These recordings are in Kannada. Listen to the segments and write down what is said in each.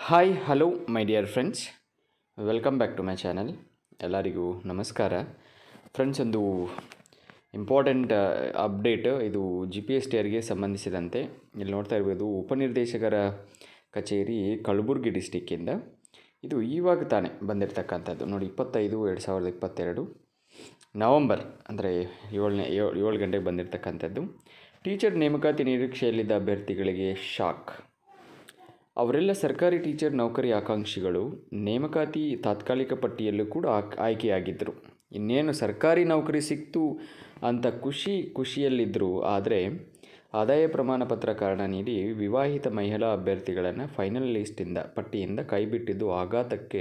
hi hello my dear friends welcome back to my channel ಎಲ್ಲರಿಗೂ ನಮಸ್ಕಾರ ಫ್ರೆಂಡ್ಸ್ ಒಂದು ಇಂಪಾರ್ಟೆಂಟ್ ಅಪ್ಡೇಟ್ ಇದು ಜಿ ಪಿ ಎಸ್ ಟಿ ಆರ್ಗೆ ಸಂಬಂಧಿಸಿದಂತೆ ಇಲ್ಲಿ ನೋಡ್ತಾ ಇರ್ಬೋದು ಉಪನಿರ್ದೇಶಕರ ಕಚೇರಿ ಕಲಬುರಗಿ ಡಿಸ್ಟಿಕ್ಕಿಂದ ಇದು ಇವಾಗ ತಾನೇ ಬಂದಿರತಕ್ಕಂಥದ್ದು ನೋಡಿ ಇಪ್ಪತ್ತೈದು ಎರಡು ಸಾವಿರದ ಇಪ್ಪತ್ತೆರಡು ನವಂಬರ್ ಅಂದರೆ ಏಳನೇ ಏಳು ಏಳು ಗಂಟೆಗೆ ಬಂದಿರತಕ್ಕಂಥದ್ದು ಟೀಚರ್ ನೇಮಕಾತಿ ನಿರೀಕ್ಷೆಯಲ್ಲಿದ್ದ ಅಭ್ಯರ್ಥಿಗಳಿಗೆ ಶಾಕ್ ಅವರೆಲ್ಲ ಸರ್ಕಾರಿ ಟೀಚರ್ ನೌಕರಿ ಆಕಾಂಕ್ಷಿಗಳು ನೇಮಕಾತಿ ತಾತ್ಕಾಲಿಕ ಪಟ್ಟಿಯಲ್ಲೂ ಕೂಡ ಆಕ್- ಆಯ್ಕೆಯಾಗಿದ್ದರು ಇನ್ನೇನು ಸರ್ಕಾರಿ ನೌಕರಿ ಸಿಕ್ತು ಅಂತ ಖುಷಿ ಖುಷಿಯಲ್ಲಿದ್ದರು ಆದರೆ ಆದಾಯ ಪ್ರಮಾಣ ಪತ್ರ ಕಾರಣ ನೀಡಿ ವಿವಾಹಿತ ಮಹಿಳಾ ಅಭ್ಯರ್ಥಿಗಳನ್ನು ಫೈನಲ್ ಲಿಸ್ಟಿಂದ ಪಟ್ಟಿಯಿಂದ ಕೈಬಿಟ್ಟಿದ್ದು ಆಘಾತಕ್ಕೆ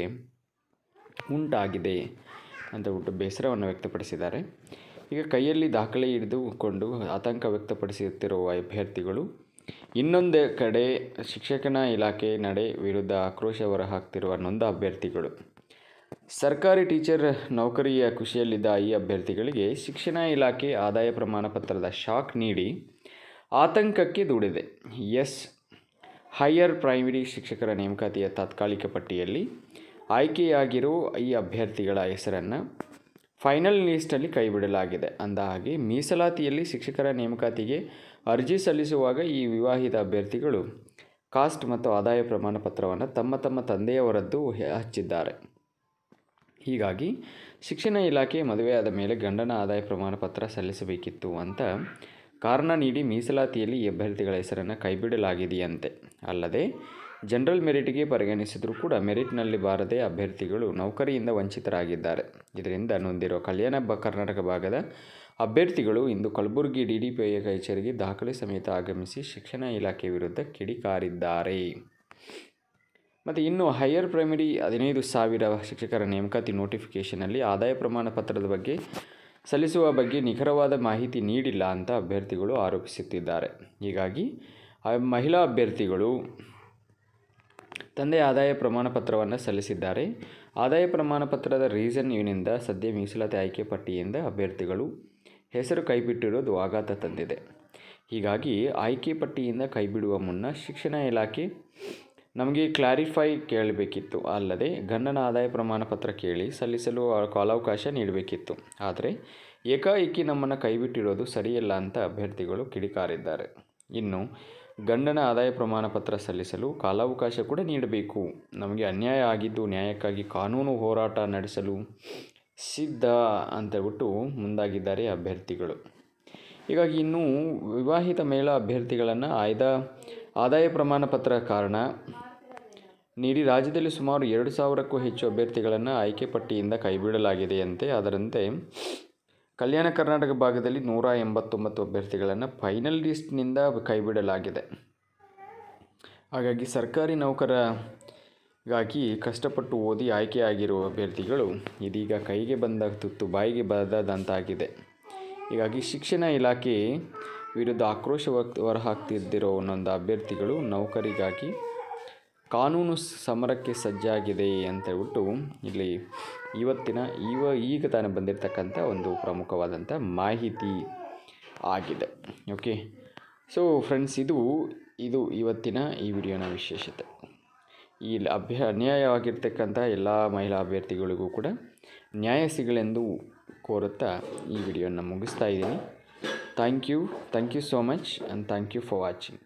ಉಂಟಾಗಿದೆ ಅಂತ ಬಿಟ್ಟು ಬೇಸರವನ್ನು ವ್ಯಕ್ತಪಡಿಸಿದ್ದಾರೆ ಈಗ ಕೈಯಲ್ಲಿ ದಾಖಲೆ ಹಿಡಿದುಕೊಂಡು ಆತಂಕ ವ್ಯಕ್ತಪಡಿಸುತ್ತಿರುವ ಅಭ್ಯರ್ಥಿಗಳು ಇನ್ನೊಂದು ಕಡೆ ಶಿಕ್ಷಕನ ಇಲಾಖೆ ನಡೆ ವಿರುದ್ಧ ಆಕ್ರೋಶ ಹೊರಹಾಕ್ತಿರುವ ನೊಂದ ಅಭ್ಯರ್ಥಿಗಳು ಸರ್ಕಾರಿ ಟೀಚರ್ ನೌಕರಿಯ ಖುಷಿಯಲ್ಲಿದ್ದ ಈ ಅಭ್ಯರ್ಥಿಗಳಿಗೆ ಶಿಕ್ಷಣ ಇಲಾಖೆ ಆದಾಯ ಪ್ರಮಾಣ ಪತ್ರದ ಶಾಕ್ ನೀಡಿ ಆತಂಕಕ್ಕೆ ದೂಡಿದೆ ಎಸ್ ಹೈಯರ್ ಪ್ರೈಮರಿ ಶಿಕ್ಷಕರ ನೇಮಕಾತಿಯ ತಾತ್ಕಾಲಿಕ ಪಟ್ಟಿಯಲ್ಲಿ ಆಯ್ಕೆಯಾಗಿರೋ ಈ ಅಭ್ಯರ್ಥಿಗಳ ಹೆಸರನ್ನು ಫೈನಲ್ ಲಿಸ್ಟಲ್ಲಿ ಕೈಬಿಡಲಾಗಿದೆ ಅಂದ ಹಾಗೆ ಮೀಸಲಾತಿಯಲ್ಲಿ ಶಿಕ್ಷಕರ ನೇಮಕಾತಿಗೆ ಅರ್ಜಿ ಸಲ್ಲಿಸುವಾಗ ಈ ವಿವಾಹಿತ ಅಭ್ಯರ್ಥಿಗಳು ಕಾಸ್ಟ್ ಮತ್ತು ಆದಾಯ ಪ್ರಮಾಣ ಪತ್ರವನ್ನು ತಮ್ಮ ತಮ್ಮ ತಂದೆಯವರದ್ದು ಹೆ- ಹಚ್ಚಿದ್ದಾರೆ ಹೀಗಾಗಿ ಶಿಕ್ಷಣ ಇಲಾಖೆ ಮದುವೆಯಾದ ಮೇಲೆ ಗಂಡನ ಆದಾಯ ಪ್ರಮಾಣ ಪತ್ರ ಸಲ್ಲಿಸಬೇಕಿತ್ತು ಅಂತ ಕಾರಣ ನೀಡಿ ಮೀಸಲಾತಿಯಲ್ಲಿ ಈ ಅಭ್ಯರ್ಥಿಗಳ ಹೆಸರನ್ನು ಕೈಬಿಡಲಾಗಿದೆಯಂತೆ ಅಲ್ಲದೆ ಜನರಲ್ ಮೆರಿಟ್ಗೆ ಪರಿಗಣಿಸಿದರೂ ಕೂಡ ಮೆರಿಟ್ನಲ್ಲಿ ಬಾರದೆ ಅಭ್ಯರ್ಥಿಗಳು ನೌಕರಿಯಿಂದ ವಂಚಿತರಾಗಿದ್ದಾರೆ ಇದರಿಂದ ನೊಂದಿರುವ ಕಲ್ಯಾಣ ಬ ಕರ್ನಾಟಕ ಭಾಗದ ಅಭ್ಯರ್ಥಿಗಳು ಇಂದು Kalaburagi D D P I ಕಚೇರಿಗೆ ದಾಖಲೆ ಸಮೇತ ಆಗಮಿಸಿ ಶಿಕ್ಷಣ ಇಲಾಖೆ ವಿರುದ್ಧ ಕಿಡಿಕಾರಿದ್ದಾರೆ ಮತ್ತು ಇನ್ನು ಹೈಯರ್ ಪ್ರೈಮರಿ ಹದಿನೈದು ಸಾವಿರ ಶಿಕ್ಷಕರ ನೇಮಕಾತಿ ನೋಟಿಫಿಕೇಷನಲ್ಲಿ ಆದಾಯ ಪ್ರಮಾಣ ಪತ್ರದ ಬಗ್ಗೆ ಸಲ್ಲಿಸುವ ಬಗ್ಗೆ ನಿಖರವಾದ ಮಾಹಿತಿ ನೀಡಿಲ್ಲ ಅಂತ ಅಭ್ಯರ್ಥಿಗಳು ಆರೋಪಿಸುತ್ತಿದ್ದಾರೆ ಹೀಗಾಗಿ ಆ ಮಹಿಳಾ ಅಭ್ಯರ್ಥಿಗಳು ತಂದೆ ಆದಾಯ ಪ್ರಮಾಣ ಪತ್ರವನ್ನು ಸಲ್ಲಿಸಿದ್ದಾರೆ ಆದಾಯ ಪ್ರಮಾಣ ಪತ್ರದ ರೀಸನ್ ಇವನಿಂದ ಸದ್ಯ ಮೀಸಲಾತಿ ಆಯ್ಕೆ ಪಟ್ಟಿಯಿಂದ ಅಭ್ಯರ್ಥಿಗಳು ಹೆಸರು ಕೈಬಿಟ್ಟಿರೋದು ಆಘಾತ ತಂದಿದೆ ಹೀಗಾಗಿ ಆಯ್ಕೆ ಪಟ್ಟಿಯಿಂದ ಕೈಬಿಡುವ ಮುನ್ನ ಶಿಕ್ಷಣ ಇಲಾಖೆ ನಮಗೆ ಕ್ಲಾರಿಫೈ ಕೇಳಬೇಕಿತ್ತು ಅಲ್ಲದೆ ಗಂಡನ ಆದಾಯ ಪ್ರಮಾಣ ಪತ್ರ ಕೇಳಿ ಸಲ್ಲಿಸಲು ಕಾಲಾವಕಾಶ ನೀಡಬೇಕಿತ್ತು ಆದರೆ ಏಕಾಏಕಿ ನಮ್ಮನ್ನು ಕೈಬಿಟ್ಟಿರೋದು ಸರಿಯಲ್ಲ ಅಂತ ಅಭ್ಯರ್ಥಿಗಳು ಕಿಡಿಕಾರಿದ್ದಾರೆ ಇನ್ನು ಗಂಡನ ಆದಾಯ ಪ್ರಮಾಣ ಪತ್ರ ಸಲ್ಲಿಸಲು ಕಾಲಾವಕಾಶ ಕೂಡ ನೀಡಬೇಕು ನಮಗೆ ಅನ್ಯಾಯ ಆಗಿದ್ದು ನ್ಯಾಯಕ್ಕಾಗಿ ಕಾನೂನು ಹೋರಾಟ ನಡೆಸಲು ಸಿದ್ಧ ಅಂತೇಳ್ಬಿಟ್ಟು ಮುಂದಾಗಿದ್ದಾರೆ ಅಭ್ಯರ್ಥಿಗಳು ಹೀಗಾಗಿ ಇನ್ನು ವಿವಾಹಿತ ಮಹಿಳಾ ಅಭ್ಯರ್ಥಿಗಳನ್ನು ಆಯ್ದ ಆದಾಯ ಪ್ರಮಾಣ ಪತ್ರ ಕಾರಣ ನೀಡಿ ರಾಜ್ಯದಲ್ಲಿ ಸುಮಾರು ಎರಡು ಸಾವಿರಕ್ಕೂ ಹೆಚ್ಚು ಅಭ್ಯರ್ಥಿಗಳನ್ನು ಆಯ್ಕೆ ಪಟ್ಟಿಯಿಂದ ಕೈಬಿಡಲಾಗಿದೆಯಂತೆ ಅದರಂತೆ ಕಲ್ಯಾಣ ಕರ್ನಾಟಕ ಭಾಗದಲ್ಲಿ ನೂರ ಎಂಬತ್ತೊಂಬತ್ತು ಅಭ್ಯರ್ಥಿಗಳನ್ನು ಫೈನಲ್ ಲಿಸ್ಟ್ನಿಂದ ಕೈಬಿಡಲಾಗಿದೆ ಹಾಗಾಗಿ ಸರ್ಕಾರಿ ನೌಕರಗಾಗಿ ಕಷ್ಟಪಟ್ಟು ಓದಿ ಆಯ್ಕೆಯಾಗಿರುವ ಅಭ್ಯರ್ಥಿಗಳು ಇದೀಗ ಕೈಗೆ ಬಂದ ತುತ್ತು ಬಾಯಿಗೆ ಬರದಂತಾಗಿದೆ ಹೀಗಾಗಿ ಶಿಕ್ಷಣ ಇಲಾಖೆ ವಿರುದ್ಧ ಆಕ್ರೋಶ ವ್ಯಕ್ತ ಹೊರಹಾಕ್ತಿದ್ದಿರೋ ಒಂದೊಂದು ಅಭ್ಯರ್ಥಿಗಳು ನೌಕರಿಗಾಗಿ ಕಾನೂನು ಸಮರಕ್ಕೆ ಸಜ್ಜಾಗಿದೆ ಅಂತ ಹೇಳ್ಬಿಟ್ಟು ಇಲ್ಲಿ ಇವತ್ತಿನ ಇವ ಈಗ ತಾನೇ ಬಂದಿರತಕ್ಕಂಥ ಒಂದು ಪ್ರಮುಖವಾದಂಥ ಮಾಹಿತಿ ಆಗಿದೆ ಓಕೆ ಸೊ ಫ್ರೆಂಡ್ಸ್ ಇದು ಇದು ಇವತ್ತಿನ ಈ ವಿಡಿಯೋನ ವಿಶೇಷತೆ ಈ ಅಭ್ಯ ಅನ್ಯಾಯವಾಗಿರ್ತಕ್ಕಂಥ ಎಲ್ಲ ಮಹಿಳಾ ಅಭ್ಯರ್ಥಿಗಳಿಗೂ ಕೂಡ ನ್ಯಾಯ ಸಿಗಲೆಂದು ಕೋರುತ್ತಾ ಈ ವಿಡಿಯೋನ ಮುಗಿಸ್ತಾ ಇದ್ದೀನಿ thank you thank you so much and thank you for watching